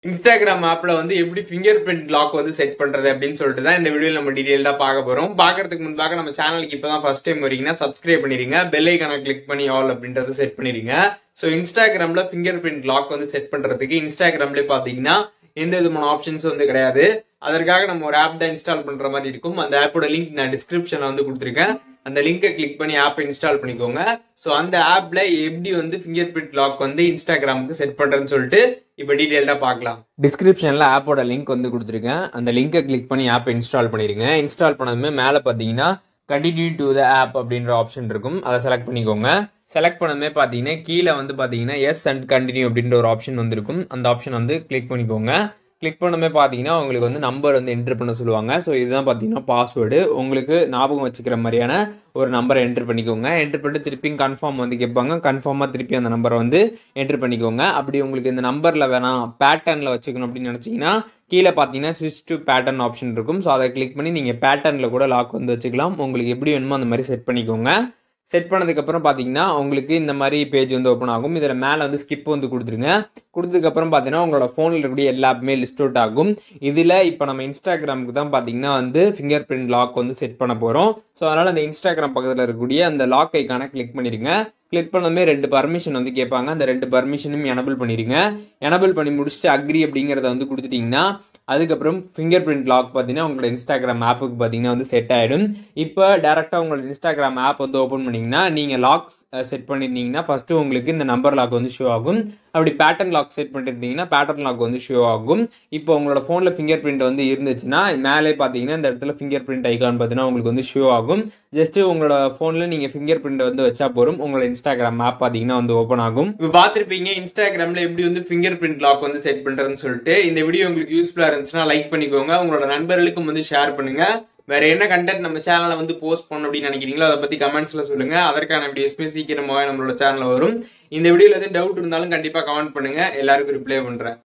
Instagram ஆப்ல வந்து எப்படி ஃபிங்கர் பிரிண்ட் லாக் வந்து செட் பண்றது அப்படின்னு சொல்லிட்டு தான் இந்த வீடியோல நம்ம டீடைல்டா பார்க்க போறோம் பார்க்கறதுக்கு முன்பாக நம்ம சேனலுக்கு இப்பதான் ஃபர்ஸ்ட் டைம் வரீங்கன்னா சப்ஸ்கிரைப் பண்ணிருங்க பெல் ஐக்கான கிளிக் பண்ணி ஆல் அப்படின்றத செட் பண்ணிருங்க ஸோ இன்ஸ்டாகிராம்ல ஃபிங்கர் பிரிண்ட் லாக் வந்து செட் பண்றதுக்கு இன்ஸ்டாகிராம்ல பாத்தீங்கன்னா எந்த விதமான ஆப்ஷன்ஸும் வந்து கிடையாது அதற்காக நம்ம ஒரு ஆப் தான் இன்ஸ்டால் பண்ற மாதிரி இருக்கும் அந்த ஆப்போட லிங்க் நான் டிஸ்கிரிப்ஷன்ல வந்து கொடுத்துருக்கேன் அந்த லிங்கை கிளிக் பண்ணி ஆப்பை இன்ஸ்டால் பண்ணிக்கோங்க ஸோ அந்த ஆப்ல எப்படி வந்து ஃபிங்கர் பிரிண்ட் லாக் வந்து இன்ஸ்டாகிராமுக்கு செட் பண்றதுன்னு சொல்லிட்டு இப்போ டீட்டெயில்டாக பார்க்கலாம் டிஸ்கிரிப்ஷனில் ஆப்போட லிங்க் வந்து கொடுத்துருக்கேன் அந்த லிங்கை கிளிக் பண்ணி ஆப்பை இன்ஸ்டால் பண்ணிடுங்க இன்ஸ்டால் பண்ணதுமே மேலே பார்த்தீங்கன்னா கண்டினியூ டு த ஆப் அப்படின்ற ஆப்ஷன் இருக்கும் அதை செலக்ட் பண்ணிக்கோங்க செலக்ட் பண்ணதுமே பார்த்தீங்கன்னா கீழே வந்து பார்த்தீங்கன்னா எஸ் அண்ட் கண்டினியூ அப்படின்ற ஒரு ஆப்ஷன் வந்திருக்கும் அந்த ஆப்ஷன் வந்து கிளிக் பண்ணிக்கோங்க கிளிக் பண்ணமே பார்த்தீங்கன்னா உங்களுக்கு வந்து நம்பர் வந்து என்ட்ரு பண்ண சொல்லுவாங்க ஸோ இதுதான் பார்த்தீங்கன்னா பாஸ்வேர்டு உங்களுக்கு ஞாபகம் வச்சுக்கிற மாதிரியான ஒரு நம்பரை என்ட்ரு பண்ணிக்கோங்க என்ட்ரு பண்ணிட்டு திருப்பி கன்ஃபார்ம் வந்து கேட்பாங்க கன்ஃபார்மாக திருப்பி அந்த நம்பரை வந்து என்ட்ரு பண்ணிக்கோங்க அப்படி உங்களுக்கு இந்த நம்பரில் வேணாம் பேட்டர்னில் வச்சுக்கணும் அப்படின்னு நினச்சிங்கன்னா கீழே பார்த்தீங்கன்னா ஸ்விட்ச் டு பேட்டர்ன் ஆப்ஷன் இருக்கும் ஸோ அதை கிளிக் பண்ணி நீங்கள் பேட்டர்னில் கூட லாக் வந்து வச்சுக்கலாம் உங்களுக்கு எப்படி வேணுமோ அந்த மாதிரி செட் பண்ணிக்கோங்க செட் பண்ணதுக்கப்புறம் பார்த்தீங்கன்னா உங்களுக்கு இந்த மாதிரி பேஜ் வந்து ஓப்பன் ஆகும் இதில் மேலே வந்து ஸ்கிப் வந்து கொடுத்துருங்க கொடுத்ததுக்கப்புறம் பார்த்தீங்கன்னா உங்களோட ஃபோனில் இருக்கக்கூடிய எல்லா ஆப்புமே லிஸ்ட் அவுட் ஆகும் இதில் இப்போ நம்ம இன்ஸ்டாகிராமுக்கு தான் பார்த்தீங்கன்னா வந்து ஃபிங்கர் பிரிண்ட் லாக் வந்து செட் பண்ண போகிறோம் ஸோ அதனால் அந்த இன்ஸ்டாகிராம் பக்கத்தில் இருக்கக்கூடிய அந்த லாக் ஐக்கான கிளிக் பண்ணிடுங்க கிளிக் பண்ணதுமே ரெண்டு பர்மிஷன் வந்து கேட்பாங்க அந்த ரெண்டு பர்மிஷனும் எனபிள் பண்ணிடுங்க எனபிள் பண்ணி முடிச்சுட்டு அக்ரி அப்படிங்கிறத வந்து கொடுத்துட்டிங்கன்னா அதுக்கப்புறம் ஃபிங்கர் பிரிண்ட் லாக் பார்த்தீங்கன்னா உங்களோட இன்ஸ்டாகிராம் ஆப்புக்கு பார்த்தீங்கன்னா வந்து செட் ஆகிடும் இப்போ டேரெக்டாக உங்களோட இன்ஸ்டாகிராம் ஆப் வந்து ஓப்பன் பண்ணிங்கன்னா நீங்கள் லாக் செட் பண்ணியிருந்தீங்கன்னா ஃபஸ்ட்டு உங்களுக்கு இந்த நம்பர் லாக் வந்து ஷோ ஆகும் அப்படி பேட்டர்ன் லாக் செட் பண்ணியிருந்தீங்கன்னா பேட்டர்ன் லாக் வந்து ஷோ ஆகும் இப்போ உங்களோட ஃபோனில் ஃபிங்கர் பிரிண்ட் வந்து இருந்துச்சுன்னா மேலே பார்த்தீங்கன்னா இந்த இடத்துல ஃபிங்கர் பிரிண்ட் ஐக்கான் பார்த்தீங்கன்னா உங்களுக்கு வந்து ஷோ ஆகும் ஜஸ்ட்டு உங்களோட ஃபோனில் நீங்கள் ஃபிங்கர் பிரிண்ட் வந்து வச்சா போதும் உங்களோட இன்ஸ்டாகிராம் ஆப் பார்த்தீங்கன்னா வந்து ஓப்பன் ஆகும் இப்போ பார்த்துருப்பீங்க இன்ஸ்டாகிராமில் எப்படி வந்து ஃபிங்கர் பிரிண்ட் லாக் வந்து செட் பண்ணுறதுன்னு சொல்லிட்டு இந்த வீடியோ உங்களுக்கு யூஸ்ஃபுல்லாக இருந்துச்சுன்னா லைக் பண்ணிக்கோங்க உங்களோட நண்பர்களுக்கும் வந்து ஷேர் பண்ணுங்க வேற என்ன கண்டென்ட் நம்ம சேனலை வந்து போஸ்ட் பண்ணணும் அப்படின்னு நினைக்கிறீங்களோ அதை பத்தி கமெண்ட்ஸ்ல சொல்லுங்க அதற்கான வீடியோஸ்மே சீக்கிரமாவே நம்மளோட சேனல்ல வரும் இந்த வீடியோல எதுவும் டவுட் இருந்தாலும் கண்டிப்பா கமெண்ட் பண்ணுங்க எல்லாருக்கும் ரிப்ளை பண்றேன்